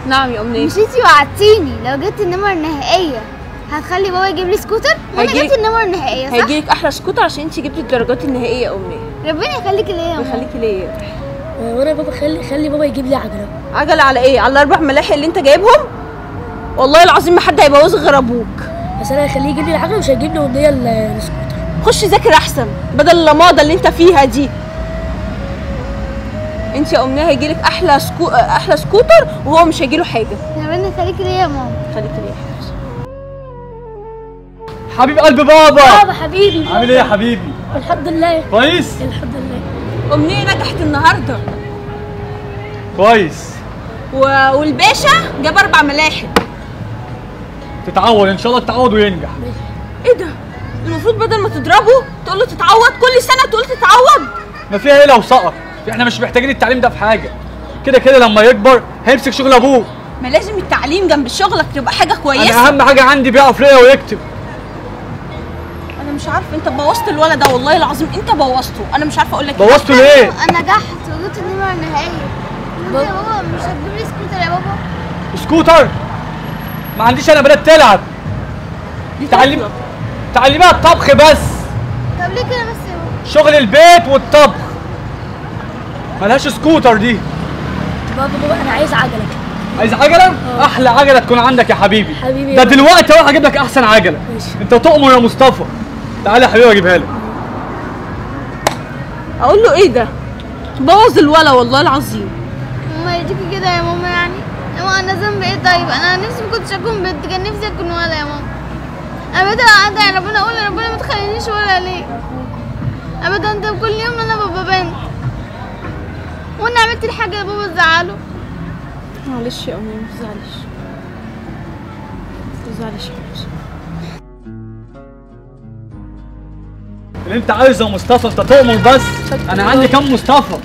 نعم يا امنيه مش انتي وعدتيني لو جبت النمرة النهائية هتخلي بابا يجيب لي سكوتر وانا هيجيلك- جبت النمرة النهائية صح؟ هيجيلك احلى سكوتر عشان انت جبتي الدرجات النهائيه يا امنيه ربنا يخليكي ليا يا ماما ويخليكي ليا وانا بابا خلي خلي بابا يجيب لي عجله عجله على ايه على الاربع ملاحق اللي انت جايبهم والله العظيم ما حد هيبوظ غير ابوك بس انا هخليه يجيب لي العجله مش هيجيب لي وديه السكوتر خش ذاكر احسن بدل اللماضه اللي انت فيها دي انت يا امنيه هيجيلك احلى سكو... احلى سكوتر وهو مش هيجيله حاجه ربنا يخليكي ليا يا ماما خليكي ليا يا حبيبتي. حبيب قلب بابا بابا حبيبي عامل ايه يا حبيبي الحمد لله كويس الحمد لله امنيه نجحت النهارده كويس و... والباشا جاب اربع ملاحق تتعود ان شاء الله تتعود وينجح ايه ده المفروض بدل ما تضربه تقول له تتعود كل سنه تقول تتعود ما فيها ايه لو سقط احنا مش محتاجين التعليم ده في حاجه كده كده لما يكبر هيمسك شغل ابوه ما لازم التعليم جنب شغلك تبقى حاجه كويسه انا اهم حاجه عندي بيعرف يقرا ويكتب انا مش عارفه انت بوظت الولد ده والله العظيم انت بوظته انا مش عارفه اقول لك إيه. بوظته ليه انا نجحت وجبت النمرة النهائية انت يا بابا مش هتجيب لي سكوتر يا بابا سكوتر ما عنديش انا بنات تلعب دي تعلم طفلة. تعلميها الطبخ بس طب ليه كده بس يا بابا شغل البيت والطبخ ملهاش سكوتر دي بابا بابا انا عايز عجله عايز عجله احلى عجله تكون عندك يا حبيبي حبيبي ده يا دلوقتي اروح اجيب لك احسن عجله ماشي. انت تؤمر يا مصطفى تعالى يا حبيبي اجيبها لك اقول له ايه ده بوظ الولا والله العظيم ماما يديكي كده يا ماما يعني يا ماما انا ذنبي ايه طيب انا نفسي ما كنتش اكون بنت كان نفسي اكون ولا يا ماما ابدا ادعي ربنا اقول يا ربنا ما تخلينيش ولا ليه ابدا انت كل يوم انا ببقى بنت وانا عملت الحاجه اللي بابا زعله معلش يا امي ما تزعليش ما تزعليش يا حبيبتي اللي انت عايزه يا مصطفى انت تؤمر بس انا عندي كام مصطفى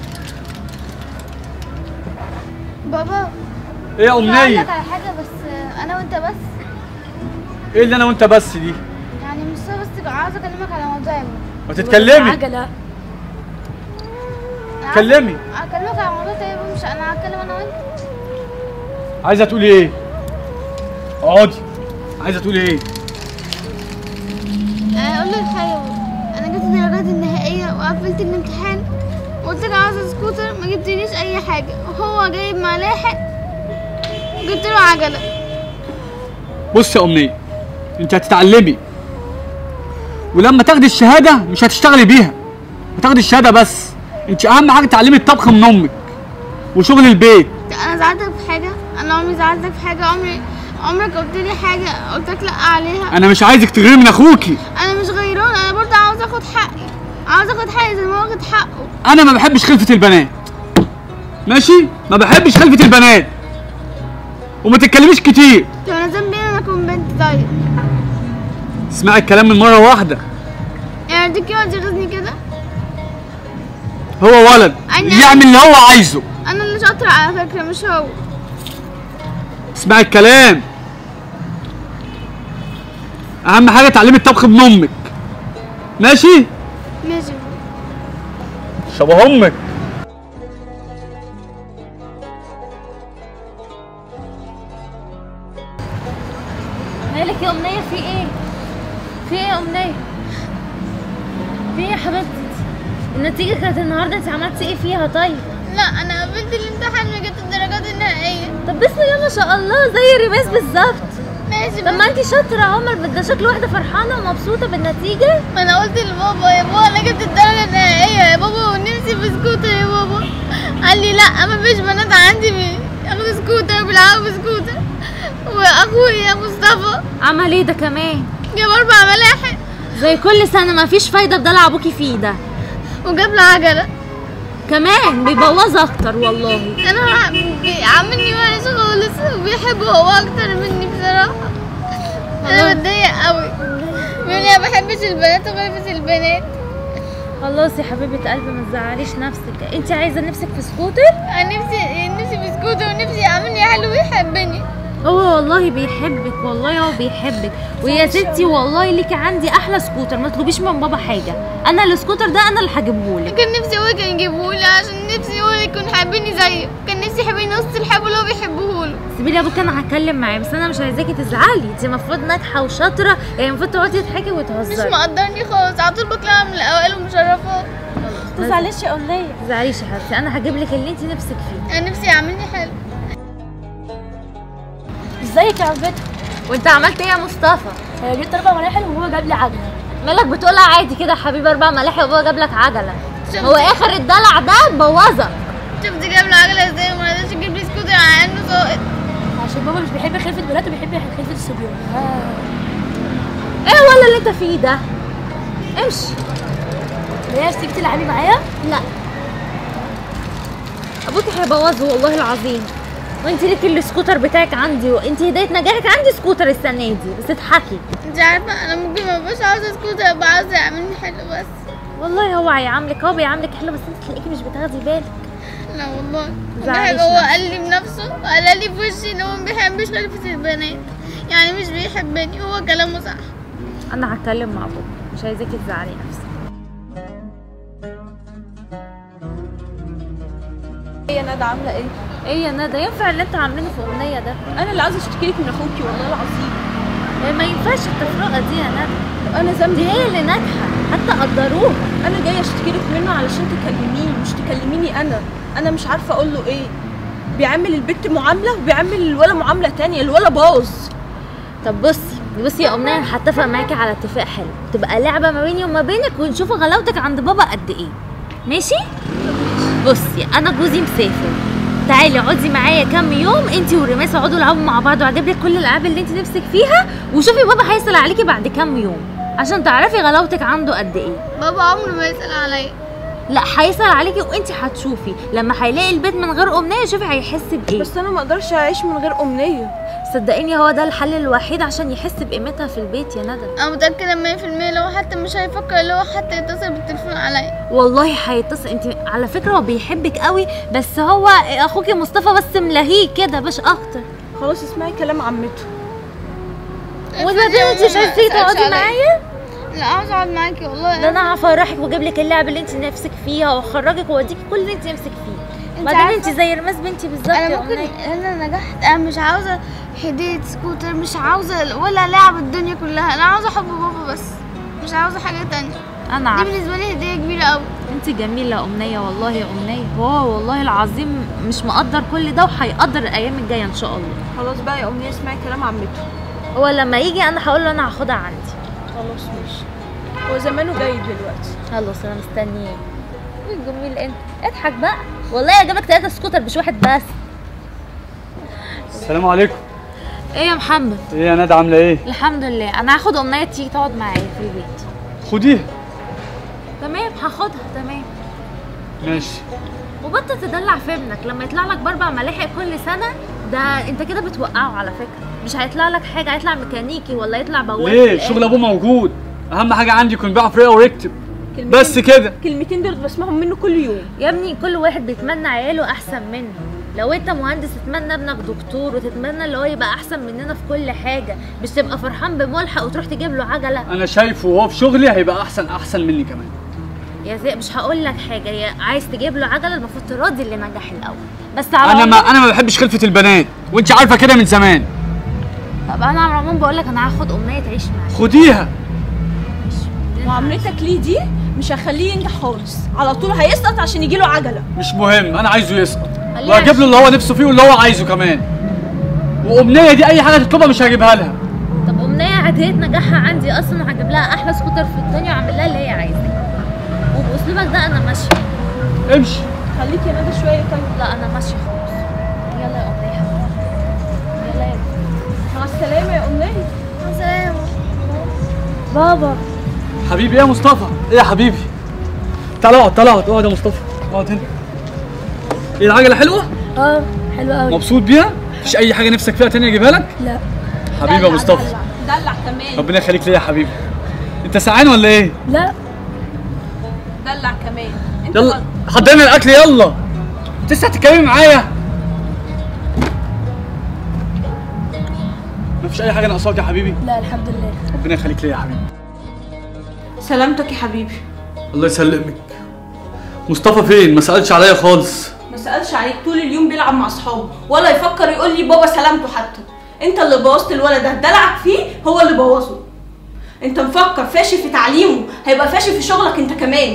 بابا ايه يا هقول لك امنيه على حاجه بس انا وانت بس ايه اللي انا وانت بس دي يعني مش بس عاوزه اكلمك على موضوع يا بابا ما تتكلمي عجله أنا عاوزة- اتكلمي. اكلمك على موضوع تاني يا بابا مش انا هتكلم انا وانت عايزه تقولي ايه اقعدي عايزه تقولي ايه اقول لك حاجه يا بابا انا جبت الدرجات النهائيه وقفلت الامتحان وقلت لك عاوزه سكوتر ما جبتليش اي حاجه وهو جايب ملاحق جبت له عجله بص يا امنيه انت هتتعلمي ولما تاخدي الشهاده مش هتشتغلي بيها هتاخدي الشهاده بس انت اهم حاجه تعلمي الطبخ من امك وشغل البيت انا زعلتك في حاجه انا عمري زعلتك في حاجه عمري عمرك قلت لي حاجه قلت لك لا عليها انا مش عايزك تغيري من اخوكي انا مش غيران انا برضه عاوز اخد حقي عاوز اخد حقي زي ما هو واخد حقه انا ما بحبش خلفه البنات ماشي ما بحبش خلفه البنات وما تتكلميش كتير طب انا ذنبي إيه انا اكون بنت طيب اسمعي الكلام من مره واحده يعني ديك يقعد يرضني كده هو ولد أنا- يعمل اللي هو عايزه انا اللي شاطره على فكره مش هو اسمعي الكلام اهم حاجه تعلمي الطبخ من امك ماشي ماشي شبه امك مالك يا أمنية في ايه؟ في ايه يا أمنية؟ في ايه يا حبيبتي؟ النتيجة كانت النهاردة انت عملتي ايه فيها طيب؟ لا انا قبلت الامتحان وجبت الدرجات النهائيه طب بسم الله ما شاء الله زي ريماس بالظبط ماشي طب ما انت شاطرة يا عمر ده شكل واحدة فرحانة ومبسوطة بالنتيجة ما انا قلت لبابا يا بابا انا جبت الدرجه النهائيه يا بابا ونفسي في سكوتر يا بابا قال لي لا ما فيش بنات عندي بياخدوا سكوتر بيلعبوا بسكوتر واخويا مصطفى عمل ايه ده كمان؟ جاب اربع ملاحق زي كل سنة ما فيش فايدة بدلع ابوكي فيه ده وجاب لي عجله كمان بيبوظ اكتر والله انا بي- عاملني وحش خالص وبيحبه هو اكتر مني بصراحه انا متضايق قوي بيقول لي ما بحبش البنات وبلبس البنات خلاص يا حبيبة قلبي ما تزعليش نفسك انت عايزة نفسك في سكوتر؟ انا نفسي نفسي في سكوتر ونفسي يعاملني حلو ويحبني هو والله بيحبك والله هو بيحبك ويا ستي والله ليكي عندي احلى سكوتر ما تطلبيش من بابا حاجه انا السكوتر ده انا اللي هجيبهولك كان نفسي هو كان يجيبهولي عشان نفسي هو يكون حابيني زيه كان نفسي يحبني نص الحب اللي هو بيحبوه له سيبي لي ابوك انا هتكلم معاه بس انا مش عايزاكي تزعلي انت المفروض ناجحه وشاطره يعني المفروض تقعدي تضحكي مش وتهزري مقدرني خالص على طول بطلع من الاوائل ومشرفات ما تزعليش يا امنيه ما تزعليش يا حبيبتي انا هجيب لك اللي انت نفسك فيه انا نفسي يعملني حلو ازيك يا عمتي وانت عملت ايه يا مصطفى آه، جبت اربع مراحل وهو جاب لي عجله مالك بتقولها عادي كده يا حبيبي اربع ملاحق وابوها جاب لك عجله شفت؟ هو اخر الدلع ده بوظك شفت جاب له عجله ازاي وما رضاش يجيب لي سكوتر على انه ساقط عشان بابا مش بيحب خلفة البنات وبيحب خلفة الصبيان آه. ايه ولا اللي انت فيه ده امشي ليه تيجي تلعبي معايا؟ لا ابوك هيبوظه والله العظيم وانت ليكي السكوتر بتاعك عندي وانت هدايه نجاحك عندي سكوتر السنه دي بس اضحكي انت عارفه انا ممكن ما ابقاش عاوزه سكوتر ابقى عاوزه يعملني حلو بس والله هو هيعاملك هو بيعاملك حلو بس انت تلاقيكي مش بتاخدي بالك لا والله زعليش ده هو نفسك. قال لي بنفسه قال لي في وشي ان هو ما بيحبش خلفة البنات يعني مش بيحبني هو كلامه صح انا هتكلم مع ابوك مش عايزاكي تزعلي نفسك ايه يا ندى عامله ايه ايه يا ندى ينفع اللي انت عاملينه في امنيه ده انا اللي عايزه اشتكي لك من اخوكي والله العظيم يعني ما ينفعش التفرقه دي يا ندى طب انا ذنبي دي هي اللي ناجحه حتى قدروها انا جايه اشتكي لك منه علشان تكلميني مش تكلميني انا انا مش عارفه اقول له ايه بيعمل البت معامله وبيعمل الولا معامله تانية الولا باظ طب بصي بصي يا امنيه انا هتفق معاكي على اتفاق حلو تبقى لعبه ما بيني وما بينك ونشوف غلاوتك عند بابا قد ايه ماشي بصي انا جوزي مسافر تعالي اقعدي معايا كام يوم انت وريماس اقعدوا العبوا مع بعض واجيب لك كل الالعاب اللي انت نفسك فيها وشوفي بابا هيسال عليكي بعد كام يوم عشان تعرفي غلاوتك عنده قد ايه بابا عمره ما يسأل عليا لا هيسال عليكي وانت هتشوفي لما هيلاقي البيت من غير امنيه شوفي هيحس بايه بس انا ما اقدرش اعيش من غير امنيه صدقيني هو ده الحل الوحيد عشان يحس بقيمتها في البيت يا ندى انا متأكدة مية في المية لو حتى مش هيفكر اللي هو حتى يتصل بالتليفون عليا والله هيتصل انت على فكره هو بيحبك قوي بس هو اخوكي مصطفى بس ملهيه كده مش اكتر خلاص اسمعي كلام عمته وبعدين انت مش عايزه تيجي تقعدي معايا لا عاوزة اقعد معاكي والله ده انا هفرحك واجيب لك اللعب اللي انت نفسك فيها واخرجك واوديكي كل اللي انت نفسك فيه انت بعدين عارفة- انت زي رماس بنتي بالظبط انا يا ممكن أمنية. انا نجحت انا مش عاوزة هدية سكوتر مش عاوزة ولا لعب الدنيا كلها انا عاوزة حب بابا بس مش عاوزة حاجة تانية انا دي عارفه بالنسبة لي هدية كبيرة قوي انت جميله يا امنيه والله يا امنيه هو والله العظيم مش مقدر كل ده وهيقدر الايام الجايه ان شاء الله خلاص بقى يا امنيه اسمعي كلام عمته هو لما يجي انا هقول له انا هاخدها عندي خلاص ماشي هو زمانه جاي دلوقتي خلاص انا مستنياه ايه جميل انت اضحك بقى والله اجيبك ثلاثة سكوتر مش واحد بس السلام عليكم ايه يا محمد ايه يا ندى عامله ايه الحمد لله انا هاخد امنيه تيجي تقعد معايا في البيت خديها تمام هاخدها تمام ماشي وبطل تدلع في ابنك لما يطلع لك باربع ملاحق كل سنه ده انت كده بتوقعه على فكره مش هيطلع لك حاجه هيطلع ميكانيكي ولا يطلع بواب في ليه الآخر. شغل ابوه موجود اهم حاجه عندي يكون بيعرف يقرا ويكتب كلمتين- بس كده كلمتين دول بسمعهم منه كل يوم يا ابني كل واحد بيتمنى عياله احسن منه لو انت مهندس تتمنى ابنك دكتور وتتمنى اللي هو يبقى احسن مننا في كل حاجه مش تبقى فرحان بملحق وتروح تجيب له عجله انا شايفه وهو في شغلي هيبقى احسن احسن مني كمان يا زي مش هقول لك حاجه يا عايز تجيب له عجله المفروض تراضي اللي نجح الاول بس على انا ما العموم- انا ما بحبش خلفه البنات وانت عارفه كده من زمان طب انا على العموم بقول لك انا هاخد امنيه تعيش معايا خديها معاملتك ليه دي مش هخليه ينجح خالص على طول هيسقط عشان يجيله عجله مش مهم انا عايزه يسقط خليه واجيب له اللي هو نفسه فيه واللي هو عايزه كمان وامنيه دي اي حاجه تطلبها مش هجيبها لها طب امنيه عاديه نجاحها عندي اصلا وهجيب لها احلى سكوتر في الدنيا واعمل لها اللي هي عايزاه وباسلوبك ده انا ماشيه امشي خليك يا ندى شويه طيب لا انا ماشيه خلاص يلا يا امنيه يلا يا مع السلامه يا امنيه سلام بابا حبيبي ايه يا مصطفى ايه يا حبيبي تعال اقعد تعال اقعد اقعد يا مصطفى اقعد هنا ايه العجله حلوه اه حلو قوي مبسوط بيها مفيش اي حاجه نفسك فيها تانية اجيبها لك لا حبيبي يا مصطفى دلع, دلع كمان ربنا يخليك ليا يا حبيبي انت سعان ولا ايه لا دلع كمان انت يلا بقى- حضرنا الاكل يلا تسع تتكلمي معايا مفيش اي حاجه ناقصاك يا حبيبي لا الحمد لله ربنا يخليك ليا يا حبيبي سلامتك يا حبيبي الله يسلمك مصطفى فين ما سالش عليا خالص ما سالش عليك طول اليوم بيلعب مع اصحابه ولا يفكر يقول لي بابا سلامته حتى انت اللي بوظت الولد ده دلعك فيه هو اللي بوظه انت مفكر فاشل في تعليمه هيبقى فاشل في شغلك انت كمان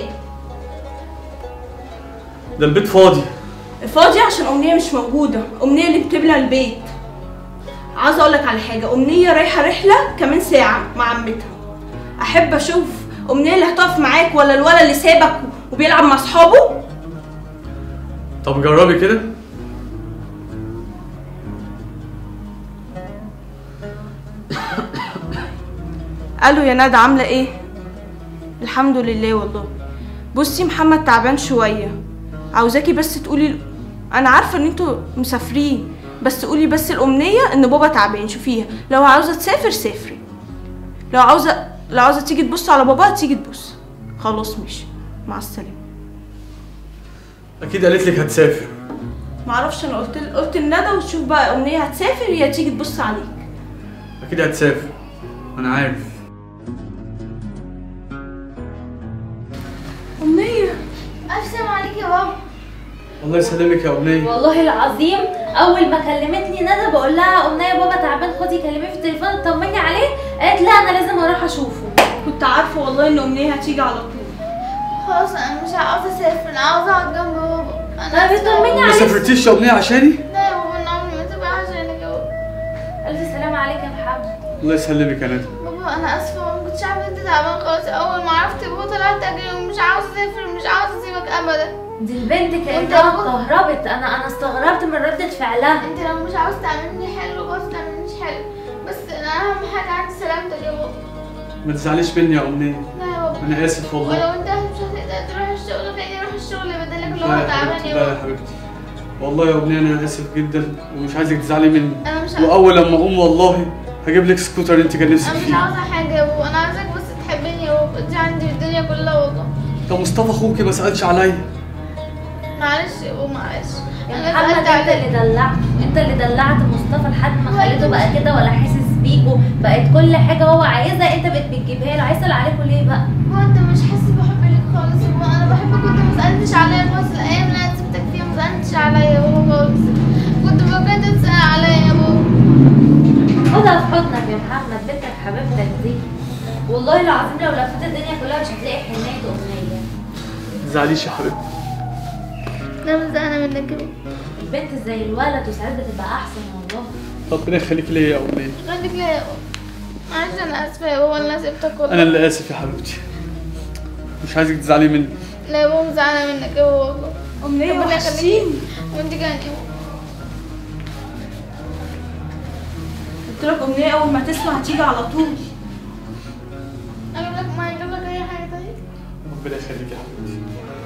ده البيت فاضي فاضي عشان امنيه مش موجوده امنيه اللي بتبنى البيت عاوزه اقول لك على حاجه امنيه رايحه رحله كمان ساعه مع عمتها احب اشوف امنيه اللي هتقف معاك ولا الولد اللي سابك وبيلعب مع اصحابه طب جربي كده قالوا يا ندى عامله ايه الحمد لله والله بصي محمد تعبان شويه عاوزاكي بس تقولي انا عارفه ان انتوا مسافرين بس قولي بس الامنيه ان بابا تعبان شوفيها لو عاوزه تسافر سافري لو عاوزه لو عاوزه تيجي تبص على باباها تيجي تبص خلاص ماشي مع السلامه اكيد قالت لك هتسافر معرفش انا قلت قلت لندى وتشوف بقى امنيه هتسافر هي تيجي تبص عليك اكيد هتسافر انا عارف امنيه الف سلام عليك يا بابا الله يسلمك يا امنيه والله العظيم اول ما كلمتني ندى بقول لها امنيه بابا تعبان خدي كلميه في التليفون اطمني عليه قالت لا انا لازم اروح اشوفه كنت عارفه والله ان امنيه هتيجي على طول خلاص انا مش عاوزه اسافر انا عاوزه اقعد جنب بابا انا طب آسفة. اطمني ما عليه سافرتيش يا امنيه عشاني لا يا بابا انا عمري ما تبقى عشانك يا بابا الف سلام عليك يا محمد الله يسلمك يا ندى بابا انا اسفه ما كنتش عارفه انت تعبان خالص اول ما عرفت بابا طلعت اجري ومش عاوزه اسافر مش عاوزه اسيبك ابدا دي البنت انت كانها بابا- اتكهربت انا انا استغربت من ردة فعلها انت لو مش عاوز تعملني حلو خلاص تعملنيش حلو بس انا اهم حاجه عندي سلامتك يا بابا ما تزعليش مني يا امنيه لا يا بابا انا اسف والله ولو انت مش هتقدر تروح الشغل خليني اروح الشغل بدلك اللي لا هو يا تعبان حبيبتي يا لا يا بابا حبيبتي والله يا امنيه انا اسف جدا ومش عايزك تزعلي مني انا مش عاوزة واول لما اقوم والله هجيب لك سكوتر انت كان نفسك انا مش فيه عاوزه حاجه يا بابا انا عاوزك بس تحبني يا بابا دي عندي في الدنيا كلها والله ده مصطفى اخوكي ما سالش عليا معلش يا بابا معلش يا انا محمد سألت انت عليك اللي دلعته انت اللي دلعت مصطفى لحد ما خليته بقى كده ولا حاسس بيكوا بقت كل حاجه هو عايزها انت بقت بتجيبها له هيسال عليكوا ليه بقى هو انت مش حاسس بحب ليك خالص يا بابا انا بحبك وانت ما سالتش عليا خالص الايام اللي انا سبتك فيها ما سالتش عليا يا بابا خالص كنت فاكره انت تسال عليا يا بابا خدها في حضنك يا محمد بنتك حبيبتك دي والله العظيم لو لفيت الدنيا كلها مش هتلاقي حنية أمنية ما تزعليش يا حبيبتي انا مش زعلانه منك يا بابا البنت زي الولد وساعات بتبقى أحسن والله ربنا يخليك ليا يا امنيه خليك ليا يا بابا معلش انا اسفه يا بابا انا سبتك والله انا اللي اسف يا حبيبتي مش عايزك تزعلي مني لا يا بابا زعلانه منك يا بابا والله امنيه ربنا يخليك وحشتيني وانت كمان يا بابا قلت لك امنيه اول ما تسمع هتيجي على طول اجيب لك ما اجيب لك اي حاجه طيب ربنا يخليك يا حبيبتي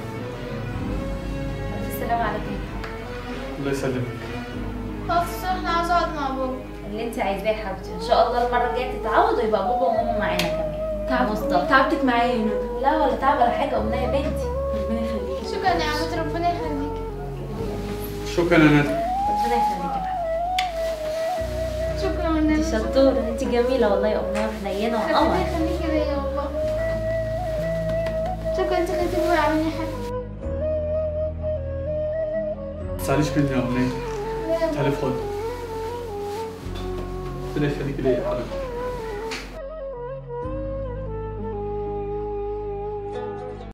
السلام عليكم الله يسلمك خلاص عشان انا عاوزه اقعد مع بابا اللي انت عايزاه يا حبيبتي ان شاء الله المره الجايه تتعود ويبقى بابا وماما معانا كمان مصطفى تعبتك معايا يا ندى لا ولا تعب ولا حاجه امنيه بنتي ربنا يخليكي شكرا يا عمتي ربنا يخليك شكرا يا ندى ربنا يخليك يا حبيبتي شكرا انت والنبي شطوره انت جميله والله يا امنيه وحنينه ربنا وقمر يخليك ليا والله شكرا انت خليتي بابا يعملني حاجه ما تزعليش مني يا امنيه لا يا بابا. تعالي في حضني ربنا يخليك ليا يا حبيبتي